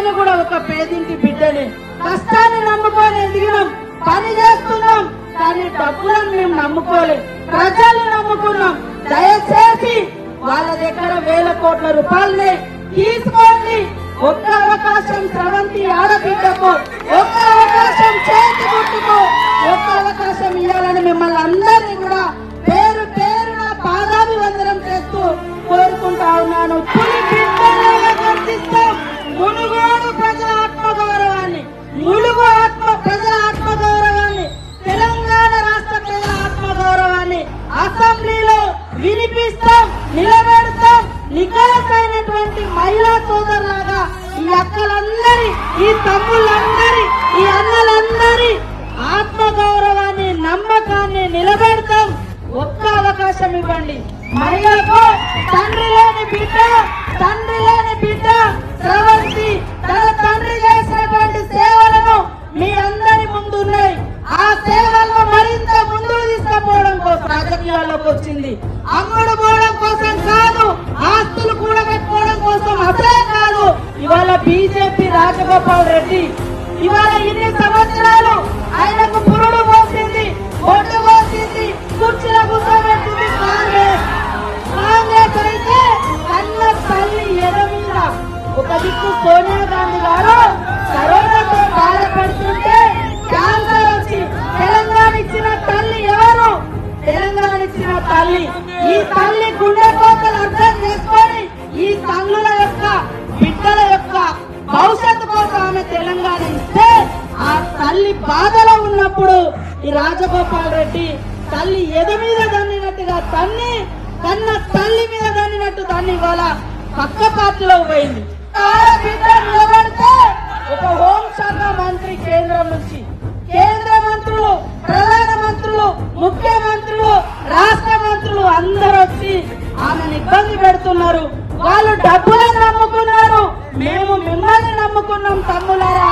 నేను కూడా ఒక పేదింటి బిడ్డని కష్టాన్ని నమ్ముకొని ఎదిగినాం పని చేస్తున్నాం కానీ డబ్బులను మేము నమ్ముకోలేదు ప్రజల్ని నమ్ముకున్నాం దయచేసి వాళ్ళ దగ్గర వేల కోట్ల రూపాయలని తీసుకోండి ఒక్క అవకాశం స్రవంతి ఆడబిడ్డకు ఒక్క అవకాశం చేతి గుర్తుకు ఒక్క అవకాశం ఇవ్వాలని మిమ్మల్ని అందరినీ కూడా పేరు పేరున పాదాభివందనం చేస్తూ కోరుకుంటా ఉన్నాను పులి బిడ్డలాగా గుర్తిస్తాం మునుగోడు ప్రజల ఆత్మగౌరవాన్ని ములుగు ఆత్మ ప్రజల ఆత్మగౌరవాన్ని తెలంగాణ రాష్ట్ర ప్రజల ఆత్మగౌరవాన్ని అసెంబ్లీలో వినిపిస్తాం నిలబెడతాం నికలసైనటువంటి మహిళా సోదరులాగా ఈ అక్కలందరి ఈ తమ్ముళ్ళందరి ఈ అన్నలందరి ఆత్మగౌరవాన్ని నమ్మకాన్ని నిలబెడతాం ఒక్క అవకాశం ఇవ్వండి మహిళలకు తండ్రి లేని బిడ్డ తండ్రి లేని బిడ్డ స్రవంతి తన తండ్రి చేసినటువంటి సేవలను మీ అందరి ముందు ఉన్నాయి ఆ సేవలను మరింత ముందుకు తీసుకుపోవడం కోసం రాజకీయాల్లోకి వచ్చింది అమ్ముడు పోవడం కోసం కాదు ఆస్తులు కూడా పెట్టుకోవడం కోసం అసలే కాదు ఇవాళ బీజేపీ రాజగోపాల్ రెడ్డి ఇవాళ ఇన్ని సంవత్సరాలు ఆయనకు పురుడు పోసింది ఒడ్డు పోసింది కుర్చీల కూర్చోబెట్టింది కాంగ్రెస్ కాంగ్రెస్ అయితే కన్న తల్లి ఎడ మీద ఒక దిక్కు సోనియా గాంధీ గారు కరోనాతో బాధపడుతుంటే క్యాన్సర్ వచ్చి తెలంగాణ ఇచ్చిన తల్లి ఎవరు తెలంగాణ ఇచ్చిన తల్లి ఈ తల్లి గుండె కోతలు అర్థం చేసుకొని ఈ తల్లుల యొక్క బిడ్డల యొక్క భవిష్యత్తు కోసం ఆమె తెలంగాణ ఇస్తే ఆ తల్లి బాధలో ఉన్నప్పుడు ఈ రాజగోపాల్ రెడ్డి తల్లి ఎద మీద దన్నినట్టుగా తన్ని కన్న తల్లి మీద దన్నినట్టు దాన్ని ఇవాళ పక్క పార్టీలో పోయింది ఆడబిడ్డ నిలబడితే ఒక హోంశాఖ మంత్రి కేంద్రం నుంచి కేంద్ర మంత్రులు ప్రధాన మంత్రులు ముఖ్యమంత్రులు రాష్ట్ర మంత్రులు అందరూ వచ్చి ఆమెను ఇబ్బంది పెడుతున్నారు వాళ్ళు డబ్బులను నమ్ముకున్నారు మేము మిమ్మల్ని నమ్ముకున్నాం తమ్ములారా